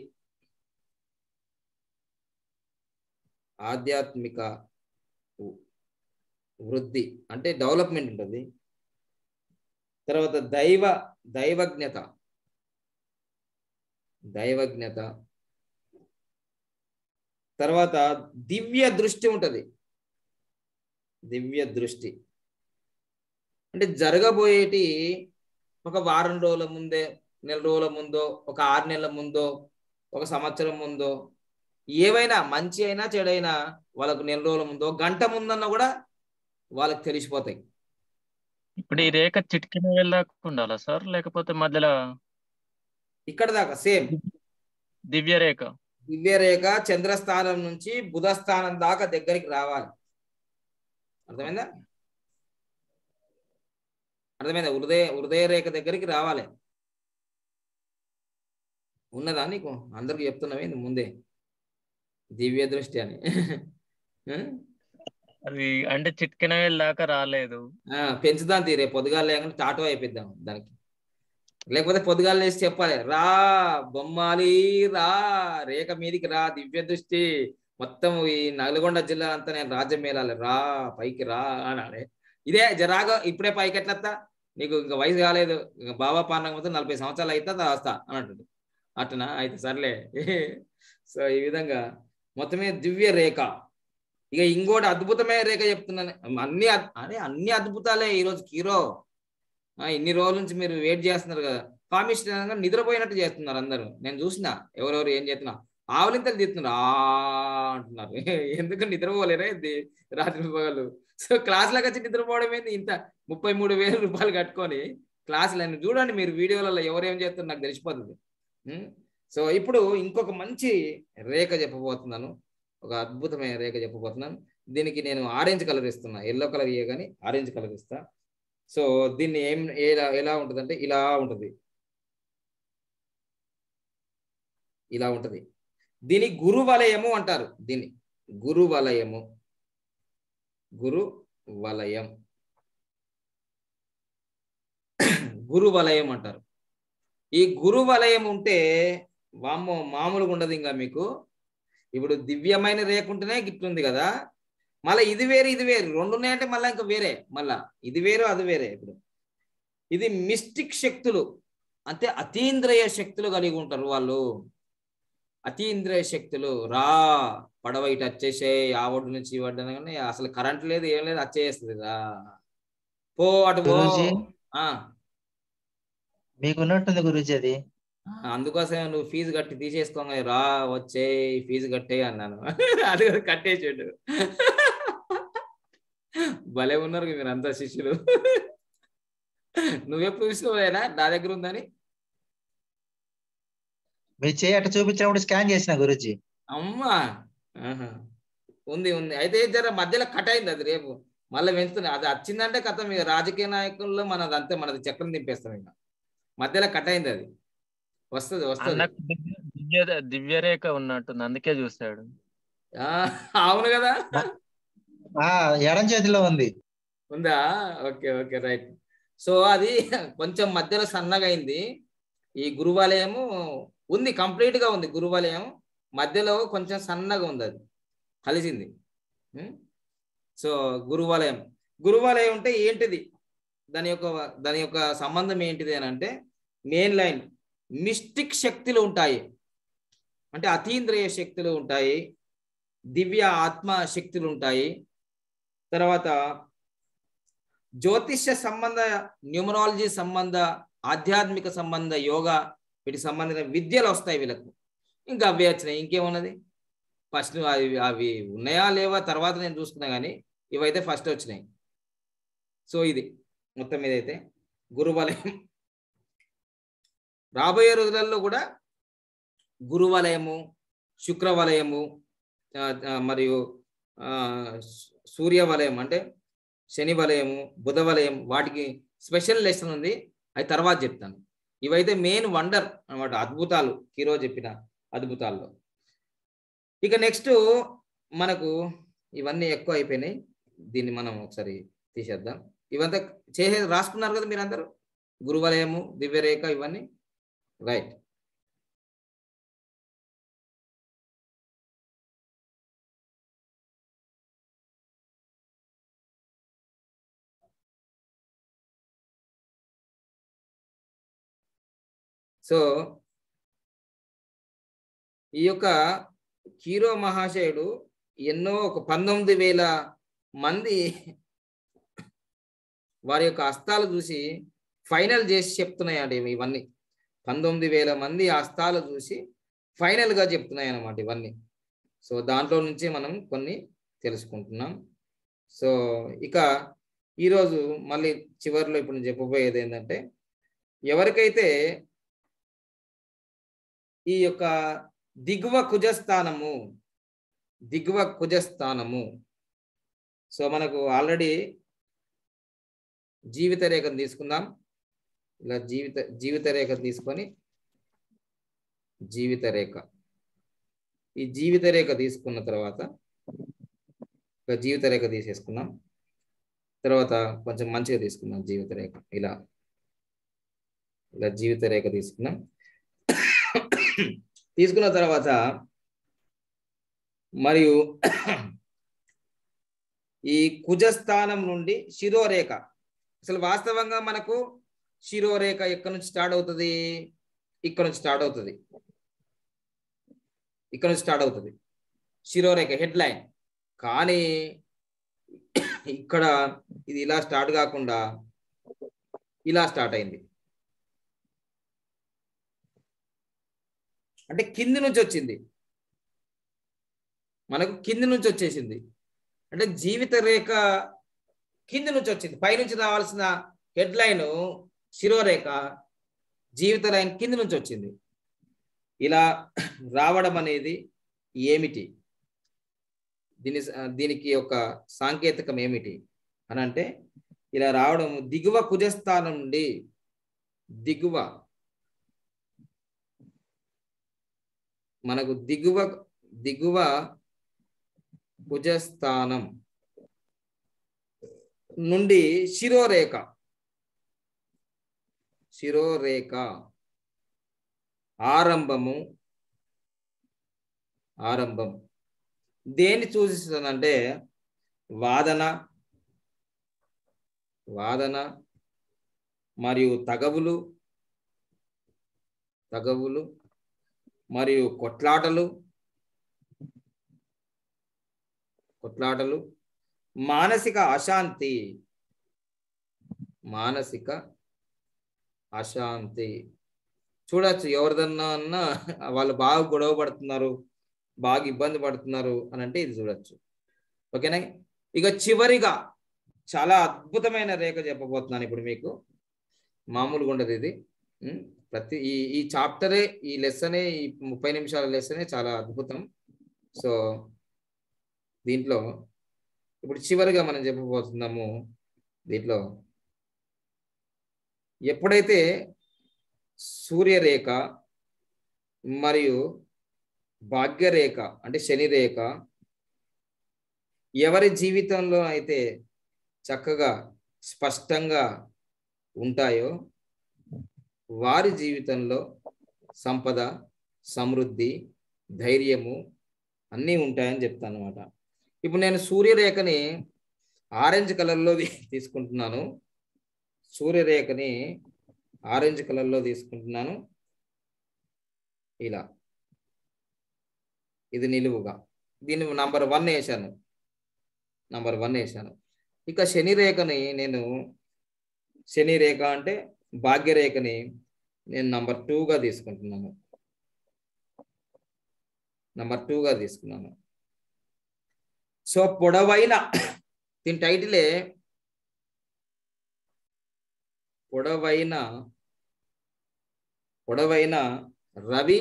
ఆధ్యాత్మిక వృ- వృద్ధి అంటే డెవలప్మెంట్ ఉంటుంది తర్వాత దైవ దైవజ్ఞత దైవజ్ఞత తర్వాత దివ్య దృష్టి ఉంటది దివ్య దృష్టి అంటే జరగబోయేటి ఒక వారం రోజుల ముందే నెల రోజుల ముందో ఒక ఆరు నెలల ముందో ఒక సంవత్సరం ముందో ఏవైనా మంచి అయినా చెడైనా వాళ్ళకు నెల రోజుల ముందో గంట ముందన్నా కూడా వాళ్ళకి తెలిసిపోతాయి ఇప్పుడు ఈ రేఖ చిటికిన వెళ్ళాక ఉండాలా సార్ లేకపోతే మధ్యలో ఇక్కడ దాకా సేమ్ దివ్య రేఖ దివ్య రేఖ చంద్రస్థానం నుంచి బుధస్థానం దాకా దగ్గరికి రావాలి అర్థమైందా అర్థమైందా హృదయ హృదయ రేఖ దగ్గరికి రావాలి ఉన్నదా నీకు అందరికి చెప్తున్నావే ముందే దివ్య దృష్టి అని ఆ? అది అంటే చిటికిన వెళ్ళాక రాలేదు ఆ, పెంచుదాం తీరే పొద్దుగాలు లేకుండా టాటో అయిపోద్దాం దానికి లేకపోతే పొద్దుగాలు లేచి చెప్పాలి రా బొమ్మాలి రా రేఖ మీదికి రా దివ్య దృష్టి మొత్తం ఈ నల్గొండ జిల్లా అంతా నేను రాజ్యం మేలాలి రా పైకి రా అనాలి ఇదే జరాగా ఇప్పుడే పైకి ఎట్లత్తా నీకు ఇంకా వయసు కాలేదు ఇంకా బాబా పాండగ మొత్తం నలభై సంవత్సరాలు అయితే వస్తా అని అంటుంది అట్టనా అయితే సర్లే సో ఈ విధంగా మొత్తమే దివ్య రేఖ ఇక ఇంకోటి అద్భుతమైన రేఖ చెప్తున్నాను అన్ని అద్- అరే అన్ని అద్భుతాలే ఈ రోజు హీరో ఆ, ఇన్ని రోజుల నుంచి మీరు వెయిట్ చేస్తున్నారు కదా కామిషన్ నిద్రపోయినట్టు చేస్తున్నారు అందరూ నేను చూసిన ఎవరెవరు ఏం చేస్తున్నా ఆవులింతలు తీస్తున్నారు ఆ అంటున్నారు ఎందుకు నిద్రపోలేరే ఇది రాత్రి పగలు సో క్లాసులకు వచ్చి నిద్రపోవడం ఏంది ఇంత ముప్పై మూడు వేల రూపాయలు కట్టుకొని క్లాసులు చూడండి మీరు వీడియోలలో ఎవరేం చేస్తున్నారు నాకు తెలిసిపోతుంది ఉం? సో ఇప్పుడు ఇంకొక మంచి రేఖ చెప్పబోతున్నాను ఒక అద్భుతమైన రేఖ చెప్పబోతున్నాను దీనికి నేను ఆరెంజ్ కలర్ ఇస్తున్నా ఎల్లో కలర్ ఇయ్య కానీ ఆరెంజ్ కలర్ ఇస్తా సో దీన్ని ఏం ఎలా ఎలా ఉంటుందంటే ఇలా ఉంటుంది ఇలా ఉంటది దీని గురు వలయము అంటారు దీన్ని గురు వలయము గురు వలయం గురు వలయం అంటారు ఈ గురు వలయం ఉంటే వామ్మో మామూలుగా ఉండదు ఇంకా మీకు ఇప్పుడు దివ్యమైన రేఖ ఉంటేనే గిట్లుంది కదా మళ్ళీ ఇది వేరు ఇది వేరు రెండు ఉన్నాయంటే మళ్ళీ ఇంకా వేరే మళ్ళా ఇది వేరు అది వేరే ఇప్పుడు ఇది మిస్టిక్ శక్తులు అంటే అతీంద్రియ శక్తులు కలిగి ఉంటారు వాళ్ళు అతీంద్రియ శక్తులు రా పడవ ఇటు వచ్చేసే ఆ ఒడ్డు నుంచి ఈ ఒడ్డు అనగానే అసలు కరెంట్ లేదు ఏం లేదు వచ్చేస్తుంది రా పో అటు పో గురూజీ ఆ, మీకున్నట్టుంది గురూజీ అది ఆ, అందుకోసమే నువ్వు ఫీజు కట్టి తీసేసుకోగా రా వచ్చే ఫీజు కట్టే అన్నాను అది కూడా కట్టేసాడు భలే ఉన్నారు మీరు అంతా శిష్యులు నువ్వెప్పుడు చూసుకోలేనా నా దగ్గర ఉందని మీ చేయి అట్ట చూపించినప్పుడు స్కాన్ చేసిన గురూజీ అమ్మా ఆహా. ఉంది ఉంది అయితే జర మధ్యలో కట్ అయింది అది రేపు మళ్ళీ పెంచుతున్నాయి అది వచ్చిందంటే కథ ఇక రాజకీయ నాయకుల్లో మనది అంతే మనది చక్రం దింపేస్తాం ఇంకా మధ్యలో కట్ అయింది అది వస్తుంది వస్తుంది అన్నకు దివ్య దివ్య దివ్యరేఖ ఉన్నట్టుంది అందుకే చూశాడు ఆ, అవును కదా ఆ ఎడం చేతిలో ఉంది ఉందా ఓకే ఓకే రైట్ సో అది కొంచెం మధ్యలో సన్నగా అయింది ఈ గురువాలయము ఉంది కంప్లీట్ గా ఉంది గురువాలయం మధ్యలో కొంచెం సన్నగా ఉంది అది కలిసింది ఉం? సో గురువాలయం గురువాలయం అంటే ఏంటిది దాని యొక్క దాని యొక్క సంబంధం ఏంటిది అని అంటే మెయిన్ లైన్ మిస్టిక్ శక్తులు ఉంటాయి అంటే అతీంద్రియ శక్తులు ఉంటాయి దివ్య ఆత్మ శక్తులు ఉంటాయి తర్వాత జ్యోతిష్య సంబంధ న్యూమరాలజీ సంబంధ ఆధ్యాత్మిక సంబంధ యోగా వీటికి సంబంధించిన విద్యలు వస్తాయి వీళ్ళకు ఇంకా అవే వచ్చినాయి ఇంకేమున్నది ఫస్ట్ అవి అవి ఉన్నాయా లేవా తర్వాత నేను చూసుకున్నా కానీ ఇవైతే ఫస్ట్ వచ్చినాయి సో ఇది మొత్తం మీద అయితే గురువలయం రాబోయే రోజులలో కూడా గురువలయము శుక్రవలయము ఆ, ఆ, మరియు ఆ, సూర్య వలయం అంటే శని వలయము బుధ వలయం వాటికి స్పెషల్ లెసన్ ఉంది అది తర్వాత చెప్తాను ఇవైతే మెయిన్ వండర్ అన్నమాట అద్భుతాలు హీరో చెప్పిన అద్భుతాల్లో ఇక నెక్స్ట్ మనకు ఇవన్నీ ఎక్కువ అయిపోయినాయి దీన్ని మనం ఒకసారి తీసేద్దాం ఇవంతా చేసే రాసుకున్నారు కదా మీరందరూ గురువలయము దివ్యరేఖ ఇవన్నీ రైట్ సో ఈ యొక్క హీరో మహాశయుడు ఎన్నో ఒక పంతొమ్మిది వేల మంది వారి యొక్క హస్తాలు చూసి ఫైనల్ చేసి చెప్తున్నాయండి ఇవన్నీ పంతొమ్మిది వేల మంది హస్తాలు చూసి ఫైనల్ గా చెప్తున్నాయి అన్నమాట ఇవన్నీ సో దాంట్లో నుంచి మనం కొన్ని తెలుసుకుంటున్నాం సో ఇక ఈరోజు మళ్ళీ చివరిలో ఇప్పుడు నేను చెప్పబోయేది ఏంటంటే ఎవరికైతే ఈ యొక్క దిగువ కుజస్థానము దిగువ కుజస్థానము సో మనకు ఆల్రెడీ జీవిత రేఖను తీసుకుందాం ఇలా జీవిత జీవిత రేఖ తీసుకొని జీవిత రేఖ ఈ జీవిత రేఖ తీసుకున్న తర్వాత ఒక జీవిత రేఖ తీసేసుకున్నాం తర్వాత కొంచెం మంచిగా తీసుకున్నాం జీవిత రేఖ ఇలా ఇలా జీవిత రేఖ తీసుకున్నాం తీసుకున్న తర్వాత మరియు ఈ కుజస్థానం నుండి శిరోరేఖ అసలు వాస్తవంగా మనకు శిరోరేఖ ఎక్కడి నుంచి స్టార్ట్ అవుతుంది ఇక్కడ నుంచి స్టార్ట్ అవుతుంది ఇక్కడ నుంచి స్టార్ట్ అవుతుంది శిరోరేఖ హెడ్ లైన్ కానీ ఇక్కడ ఇది ఇలా స్టార్ట్ కాకుండా ఇలా స్టార్ట్ అయింది అంటే కింది నుంచి వచ్చింది మనకు కింది నుంచి వచ్చేసింది అంటే జీవిత రేఖ కింది నుంచి వచ్చింది పైనుంచి రావాల్సిన హెడ్ లైన్ శిరోరేఖ జీవిత లైన్ కింది నుంచి వచ్చింది ఇలా రావడం అనేది ఏమిటి దీని దీనికి ఒక సాంకేతికం ఏమిటి అని అంటే ఇలా రావడం దిగువ కుజస్థానం నుండి దిగువ మనకు దిగువ దిగువ కుజస్థానం నుండి శిరోరేఖ శిరోరేఖ ఆరంభము ఆరంభం దేన్ని సూచిస్తుందంటే వాదన వాదన మరియు తగవులు తగవులు మరియు కొట్లాటలు కొట్లాటలు మానసిక అశాంతి మానసిక అశాంతి చూడొచ్చు ఎవరిదన్నా అన్నా వాళ్ళు బాగా గొడవ పడుతున్నారు బాగా ఇబ్బంది పడుతున్నారు అని అంటే ఇది చూడొచ్చు ఓకేనా ఇక చివరిగా చాలా అద్భుతమైన రేఖ చెప్పబోతున్నాను ఇప్పుడు మీకు మామూలుగా ఉండదు ఇది ఉం? ప్రతి ఈ ఈ చాప్టరే ఈ లెసనే ఈ ముప్పై నిమిషాల లెసనే చాలా అద్భుతం సో దీంట్లో ఇప్పుడు చివరిగా మనం చెప్పబోతున్నాము దీంట్లో ఎప్పుడైతే సూర్యరేఖ మరియు భాగ్యరేఖ అంటే శని రేఖ ఎవరి జీవితంలో అయితే చక్కగా స్పష్టంగా ఉంటాయో వారి జీవితంలో సంపద సమృద్ధి ధైర్యము అన్నీ ఉంటాయని చెప్తాను అనమాట ఇప్పుడు నేను సూర్యరేఖని ఆరెంజ్ కలర్లో తీసుకుంటున్నాను సూర్యరేఖని ఆరెంజ్ కలర్లో తీసుకుంటున్నాను ఇలా ఇది నిలువుగా దీన్ని నంబర్ వన్ వేసాను నంబర్ వన్ వేసాను ఇక శని రేఖని నేను శని రేఖ అంటే భాగ్యరేఖని నేను నంబర్ టూగా తీసుకుంటున్నాను నంబర్ టూగా తీసుకున్నాను సో పొడవైన దీని టైటిలే పొడవైన పొడవైన రవి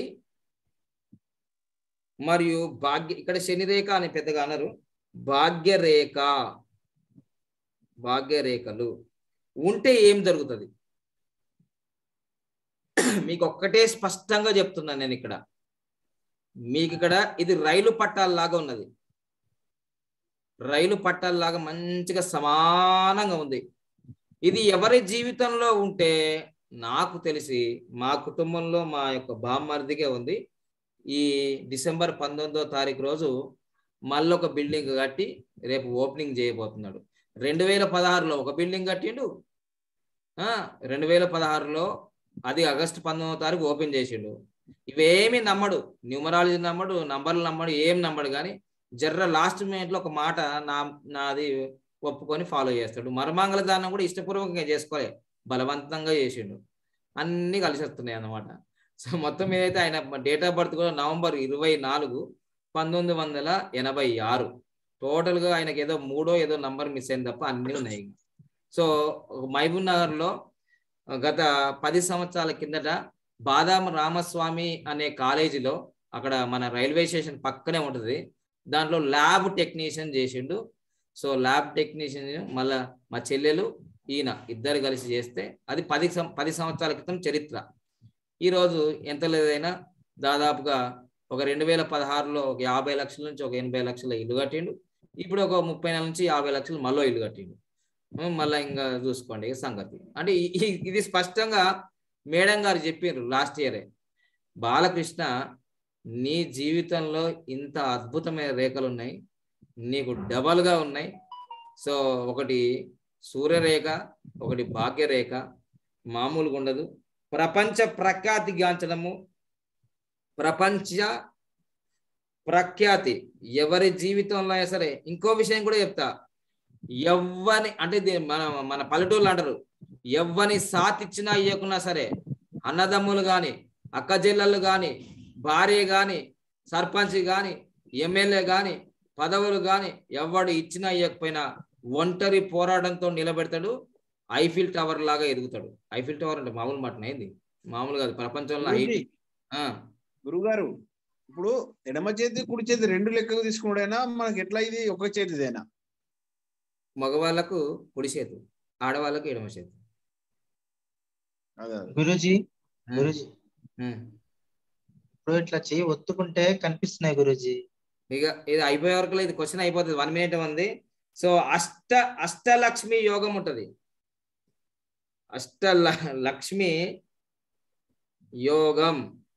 మరియు భాగ్య ఇక్కడ శనిరేఖ అని పెద్దగా అనరు భాగ్యరేఖ భాగ్యరేఖలు ఉంటే ఏం జరుగుతుంది మీకు ఒక్కటే స్పష్టంగా చెప్తున్నాను నేను ఇక్కడ మీకు ఇక్కడ ఇది రైలు పట్టాలలాగా ఉన్నది రైలు పట్టాలలాగా మంచిగా సమానంగా ఉంది ఇది ఎవరి జీవితంలో ఉంటే నాకు తెలిసి మా కుటుంబంలో మా యొక్క బామ్మర్దిగా ఉంది ఈ డిసెంబర్ పంతొమ్మిదో తారీఖు రోజు మళ్ళీ ఒక బిల్డింగ్ కట్టి రేపు ఓపెనింగ్ చేయబోతున్నాడు రెండు వేల పదహారులో ఒక బిల్డింగ్ కట్టిండు రెండు వేల పదహారులో అది ఆగస్టు పంతొమ్మిదో తారీఖు ఓపెన్ చేసిండు ఇవేమి నమ్మడు న్యూమరాలజీ నమ్మడు నంబర్లు నమ్మడు ఏం నమ్మడు కానీ జర్ర లాస్ట్ మినిట్లో ఒక మాట నా నాది ఒప్పుకొని ఫాలో చేస్తాడు మర్మాంగల దానం కూడా ఇష్టపూర్వకంగా చేసుకోలే బలవంతంగా చేసిండు అన్ని కలిసి వస్తున్నాయి అన్నమాట సో మొత్తం ఏదైతే ఆయన డేట్ ఆఫ్ బర్త్ కూడా నవంబర్ ఇరవై నాలుగు పంతొమ్మిది వందల ఎనభై ఆరు టోటల్గా ఆయనకి ఏదో మూడో ఏదో నంబర్ మిస్ అయింది తప్ప అన్నీ ఉన్నాయి సో మహబూబ్ నగర్లో గత పది సంవత్సరాల కిందట బాదాం రామస్వామి అనే కాలేజీలో అక్కడ మన రైల్వే స్టేషన్ పక్కనే ఉంటుంది దాంట్లో ల్యాబ్ టెక్నీషియన్ చేసిండు సో ల్యాబ్ టెక్నీషియన్ మళ్ళా మా చెల్లెలు ఈయన ఇద్దరు కలిసి చేస్తే అది పది పది సంవత్సరాల క్రితం చరిత్ర ఈరోజు ఎంత లేదైనా దాదాపుగా ఒక రెండు వేల పదహారులో ఒక యాభై లక్షల నుంచి ఒక ఎనభై లక్షల ఇల్లు కట్టిండు ఇప్పుడు ఒక ముప్పై నెలల నుంచి యాభై లక్షలు మళ్ళీ ఇల్లు కట్టిండు మళ్ళీ ఇంకా చూసుకోండి సంగతి అంటే ఇది స్పష్టంగా మేడం గారు చెప్పారు లాస్ట్ ఇయరే బాలకృష్ణ నీ జీవితంలో ఇంత అద్భుతమైన రేఖలు ఉన్నాయి నీకు డబల్గా ఉన్నాయి సో ఒకటి సూర్యరేఖ ఒకటి భాగ్యరేఖ మామూలుగా ఉండదు ప్రపంచ ప్రఖ్యాతిగాంచడము ప్రపంచ ప్రఖ్యాతి ఎవరి జీవితంలో అయినా సరే ఇంకో విషయం కూడా చెప్తా ఎవ్వని అంటే మన మన పల్లెటూళ్ళు అంటారు ఎవ్వని సాతిచ్చినా ఇవ్వకున్నా సరే అన్నదమ్ములు కానీ అక్క చెల్లెళ్ళు కానీ భార్య కానీ సర్పంచ్ కానీ ఎమ్మెల్యే కానీ పదవులు కానీ ఎవడు ఇచ్చినా ఇవ్వకపోయినా ఒంటరి పోరాటంతో నిలబెడతాడు ఐఫిల్ టవర్ లాగా ఎదుగుతాడు ఐఫిల్ టవర్ అంటే మామూలు మాట అయింది మామూలు కాదు ప్రపంచంలో హైట్ గురుగారు ఇప్పుడు ఎడమ చేతి కుడి చేతి రెండు లెక్కకు తీసుకున్నాడైనా మనకి ఎట్లా ఇది ఒక చేతిదేనా మగవాళ్ళకు కుడి చేతు ఆడవాళ్ళకు ఎడమ చేతు గురుజీ గురుజీ ఇప్పుడు ఇట్లా చెయ్యి ఒత్తుకుంటే కనిపిస్తున్నాయి గురుజీ ఇక ఇది అయిపోయే వరకు ఇది క్వశ్చన్ అయిపోతుంది వన్ మినిట్ ఉంది సో అష్ట అష్టలక్ష్మి యోగం ఉంటది అష్ట లక్ష్మి యోగం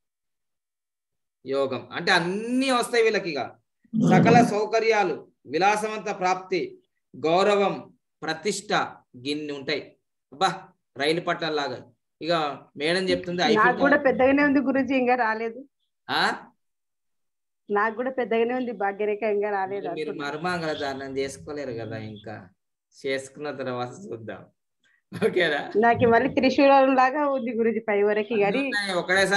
యోగం అంటే అన్ని వస్తాయి వీళ్ళకి ఇక సకల సౌకర్యాలు విలాసవంత ప్రాప్తి గౌరవం ప్రతిష్ట గిన్ని ఉంటాయి అబ్బా రైలు పట్టాలాగా ఇక మేడం చెప్తుంది నాకు కూడా పెద్దగానే ఉంది గురుజీ ఇంకా రాలేదు ఆ నాకు కూడా పెద్దగానే ఉంది భాగ్యరేఖ ఇంకా రాలేదు మీరు మర్మాంగళ దానం చేసుకోలేరు కదా ఇంకా చేసుకున్న తర్వాత చూద్దాం ఓకేనా నాకు మళ్ళీ త్రిశూలం లాగా ఉంది గురుజీ పై వరకు కానీ ఒకటేసారి